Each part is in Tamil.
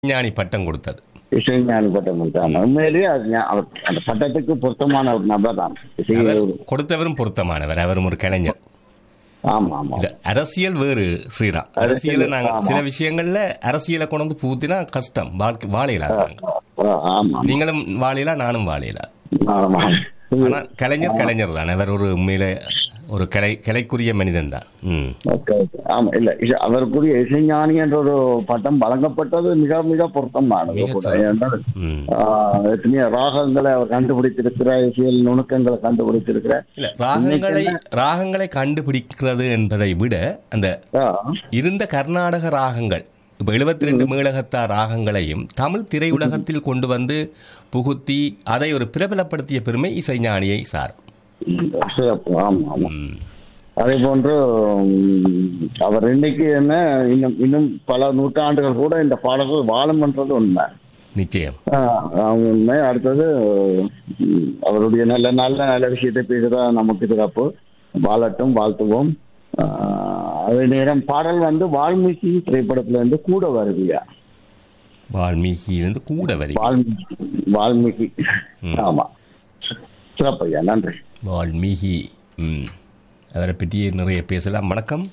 ஞானி பட்டம் கொடுத்தது இசைஞானி பட்டம் கொடுத்தாங்க உண்மையிலேயே அது ஞா- அவர் அந்த பட்டத்துக்கு பொருத்தமான ஒரு நபர் தான் இசை அவர் கொடுத்தவரும் பொருத்தமானவர் அவரும் ஒரு கலைஞர் ஆமா ஆமா இல்ல அரசியல் வேறு ஸ்ரீராம் அரசியல நாங்க ஆமா. சில விஷயங்கள்ல அரசியலை கொண்டு வந்து பூத்தினா கஷ்டம் வாழ்க்கை வாழையில ஆ, ஆமா நீங்களும் வாழையில நானும் வாழையில ஆமா ஆனா கலைஞர் கலைஞர் தான் அவர் ஒரு உண்மையில ஒரு கலை கலைக்குரிய மனிதன் தான் ம் ஓகே ஓகே. ஆமா இல்ல இசை- அவருக்குரிய இசைஞானி என்ற ஒரு பட்டம் வழங்கப்பட்டது மிக மிக பொருத்தமானது மிகச் கூட. சிறப்பு. ஏனென்றால், ம் ஆஹ், எத்தனையோ ராகங்களை அவர் கண்டுபிடித்திருக்கிறார் இசையல் நுணுக்கங்களை கண்டுபிடித்திருக்கிறார் இல்ல ராகங்களை ராகங்களை கண்டுபிடிக்கிறது என்பதை விட அந்த ஆஹ், இருந்த கர்நாடக ராகங்கள் இப்ப எழுபத்தி ரெண்டு மேளகத்தா ராகங்களையும் தமிழ் திரையுலகத்தில் கொண்டு வந்து புகுத்தி அதை ஒரு பிரபலப்படுத்திய பெருமை இசைஞானியை சார் சிறப்பு ஆமா ஆமா ம். அதே போன்று உம், அவர் இன்னைக்கு என்ன இன்னும் இன்னும் பல நூற்றாண்டுகள் கூட இந்த பாடல்கள் வாழும் என்றது உண்மை நிச்சயம் ஆஹ், ஆஹ், உண்மை அடுத்தது உம், அவருடைய நல்ல நல்ல நல்ல விஷயத்தை பேசுறதா நமக்கு சிறப்பு வாழட்டும் வாழ்த்துவோம் ஆஹ், அதே நேரம் பாடல் வந்து வால்மீகி திரைப்படத்துல இருந்து கூட வருவியா வால்மீகியிலிருந்து கூட வரி வால்மீகி வால்மீகி ஆமா சிறப்பையா நன்றி வால்மீகி ம் அவரை பற்றி நிறைய பேசலாம் வணக்கம்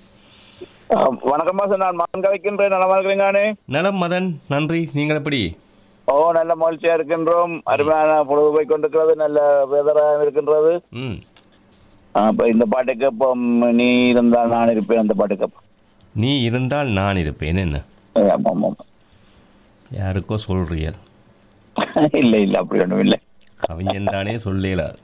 வணக்கம் சார் நான் மகன் கலைக்கின்றேன் நலமா இருக்கிறீங்கானே நலம் மதன் நன்றி நீங்கள் எப்படி ஓ நல்ல மகிழ்ச்சியா இருக்கின்றோம் அருமையான பொழுது போய் கொண்டிருக்கிறது நல்ல வெதராக இருக்கின்றது ம் ஆ, அப்ப இந்த பாட்டுக்கு இப்போ நீ இருந்தால் நான் இருப்பேன் அந்த பாட்டுக்கு அப்போ. நீ இருந்தால் நான் இருப்பேன் என்ன ஏ, ஆமா ஆமா ஆமா. யாருக்கோ சொல்றியல் இல்ல இல்ல அப்படி ஒண்ணும் இல்ல கவிஞன் தானே சொல்லலாது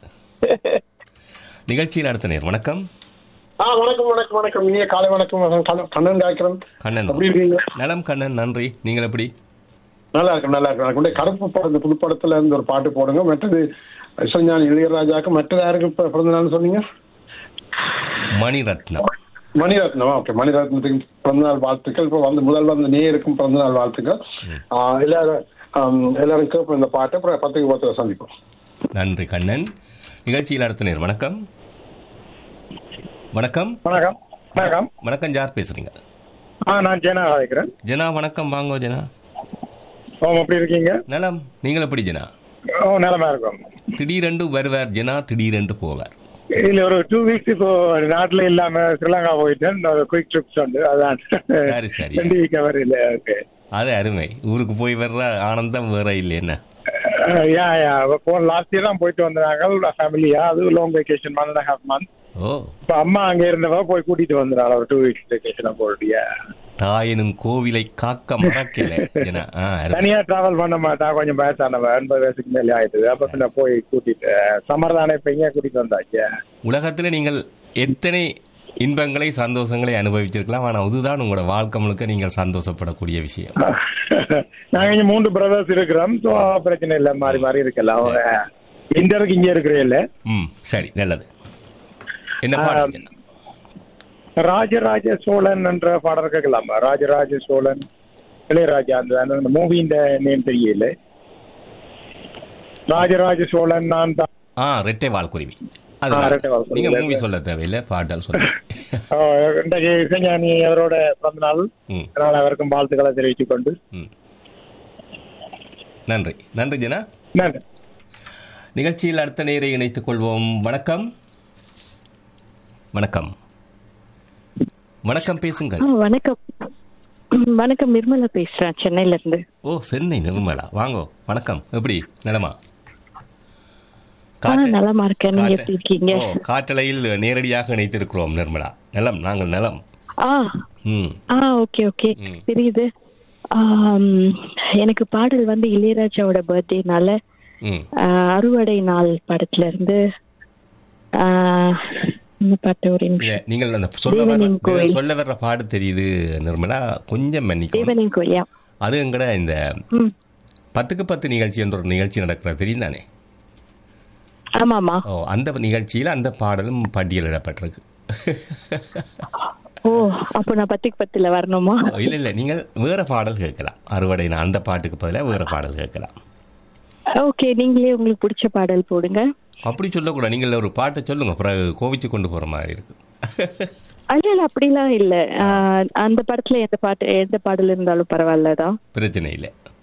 நிகழ்ச்சியில் அடுத்த நேர் வணக்கம் ஆ வணக்கம் வணக்கம் வணக்கம் இனிய காலை வணக்கம் வணக்கம். கண்ணன் கண்ணன் காய்க்கிறேன் கண்ணன் எப்படி இருக்கீங்க நலம் கண்ணன் நன்றி நீங்கள் எப்படி நல்லா இருக்கும் நல்லா இருக்கும் எனக்கு வந்து கருப்பு படம் இந்த புது படத்துல இருந்து ஒரு பாட்டு போடுங்க மற்றது இசைஞானி இளையராஜாக்கு மற்றது யாருக்கு இப்ப பிறந்த நாள் சொன்னீங்க மணிரத்னம் மணிரத்னம் ஓகே மணிரத்னத்துக்கு பிறந்தநாள் வாழ்த்துக்கள் இப்போ வந்து முதல் வந்து நேருக்கும் பிறந்தநாள் வாழ்த்துக்கள் ஆ, எல்லாரும் ஆம், எல்லாரும் கேட்போம் இந்த பாட்டை அப்புறம் பத்துக்கு பத்து சந்திப்போம் நன்றி கண்ணன் நிகழ்ச்சியில் அடுத்த நேர் வணக்கம் வணக்கம் வணக்கம் வணக்கம் வணக்கம் யார் பேசுறீங்க ஆ நான் ஜெனா அழைக்கிறேன் ஜனா வணக்கம் வாங்கோ ஜனா ஓ எப்படி இருக்கீங்க நலம் நீங்கள் எப்படி ஜனா ஓ நிலமா இருக்கும் திடீரென்று வருவார் ஜனா திடீரென்று போவார் இல்ல ஒரு டூ வீக்ஸ் இப்போ நாட்டுல இல்லாம ஸ்ரீலங்கா போயிட்டேன் குயிக் ட்ரிப்ஸ் உண்டு அதான் சரி, சரி. ரெண்டு வீக் அவர் இல்ல ஓகே அது அருமை ஊருக்கு போய் வர்ற ஆனந்தம் வேற இல்லை என்ன யா யா போன லாஸ்ட் இயர் தான் போயிட்டு வந்தாங்க ஃபேமிலியா அது long vacation one and half month ஓ இப்ப அம்மா அங்க இருந்தவ போய் கூட்டிட்டு வந்துடுறாள் ஒரு டூ வீக்ஸ் வெக்கேஷன் போட்டியா தாயினும் கோவிலை காக்க மறக்கல ஜனா ஆ, அருமை. தனியா டிராவல் பண்ண மாட்டா கொஞ்சம் வயசானவ எண்பது வயசுக்கு மேலே ஆயிடுது அப்ப பின்ன போய் கூட்டிட்டு சம்மர் தானே இப்ப இங்க கூட்டிட்டு வந்தாச்சு உலகத்துல நீங்கள் எத்தனை இன்பங்களை சந்தோஷங்களை அனுபவிச்சிருக்கலாம் ஆனா அதுதான் உங்களோட வாழ்க்கை முழுக்க நீங்கள் சந்தோஷப்படக்கூடிய விஷயம் நாங்க இங்க மூன்று பிரதர்ஸ் இருக்கிறோம் ஸோ பிரச்சனை இல்லை மாறி மாறி இருக்கலாம் அவங்க இந்தியருக்கு இங்க இருக்கிறே இல்ல ம் சரி நல்லது என்ன பாடம் ஜனா? ராஜராஜ சோழன் என்ற பாடல் கேட்கலாமா ராஜராஜ சோழன் இளையராஜா அந்த அந்த மூவியின் நேம் தெரியல ராஜராஜ சோழன் நான் தான் ஆ ரெட்டை வால்குருவி ஆ, அது ரெட்டை வால்குருவி. நீங்க மூவி சொல்ல தேவையில்லை பாட்டால் சொல்ல ஆ, இன்றைக்கு இசைஞானி அவரோட பிறந்த நாள் ம் அதனால் அவருக்கும் வாழ்த்துக்களை தெரிவித்துக் கொண்டு ம் நன்றி நன்றி ஜனா நன்றி நிகழ்ச்சியில் அடுத்த நேரை இணைத்துக் கொள்வோம் வணக்கம் வணக்கம் வணக்கம் பேசுங்கள் ஆ, வணக்கம் ம், வணக்கம் நிர்மலா பேசுறேன் சென்னையில இருந்து ஓ சென்னை நிர்மலா வாங்கோ வணக்கம் எப்படி நிலமா ஆ நலமா இருக்கேன் நீங்க எப்படி இருக்கீங்க ஓ காற்றலையில் நேரடியாக இணைத்திருக்கிறோம் நிர்மலா நலம் நாங்கள் நலம் ஆ ம் ஆ ஓகே ஓகே ம். தெரியுது ஆம், எனக்கு பாடல் வந்து இளையராஜாவோட பர்த்டேனால ம் அறுவடை நாள் படத்துல இருந்து ஆ, என்ன பாட்டு ஒரு நிமிஷம். இல்ல நீங்கள் அந்த சொல்ல வர்ற தேவனின் கோயில். சொல்ல வர்ற பாடு தெரியுது நிர்மலா கொஞ்சம் மன்னிக்கும் தேவனின் கோயிலியா அது எங்கட இந்த ம் பத்துக்கு பத்து நிகழ்ச்சி என்ற ஒரு நிகழ்ச்சி நடக்கிறது தெரியும் தானே ஆமாமா ஓ அந்த நிகழ்ச்சியில் அந்த பாடலும் பட்டியலிடப்பட்டிருக்கு ஓ அப்போ நான் பத்துக்கு பத்துல வரணுமா ஓ, இல்ல இல்ல நீங்கள் வேற பாடல் கேட்கலாம் அறுவடை நான் அந்த பாட்டுக்கு பதிலாக வேற பாடல் கேட்கலாம் ஓகே நீங்களே உங்களுக்கு பிடிச்ச பாடல் போடுங்க அப்படி சொல்லக்கூடாது நீங்கள் ஒரு பாட்டை சொல்லுங்க பிறகு கோவிச்சு கொண்டு போற மாதிரி இருக்கு அல்ல இல்ல அப்படிலாம் இல்ல ஆஹ் அந்த படத்துல எந்த பாட்டு எந்த பாடல் இருந்தாலும் பரவாயில்லதான் பிரச்சனை இல்லை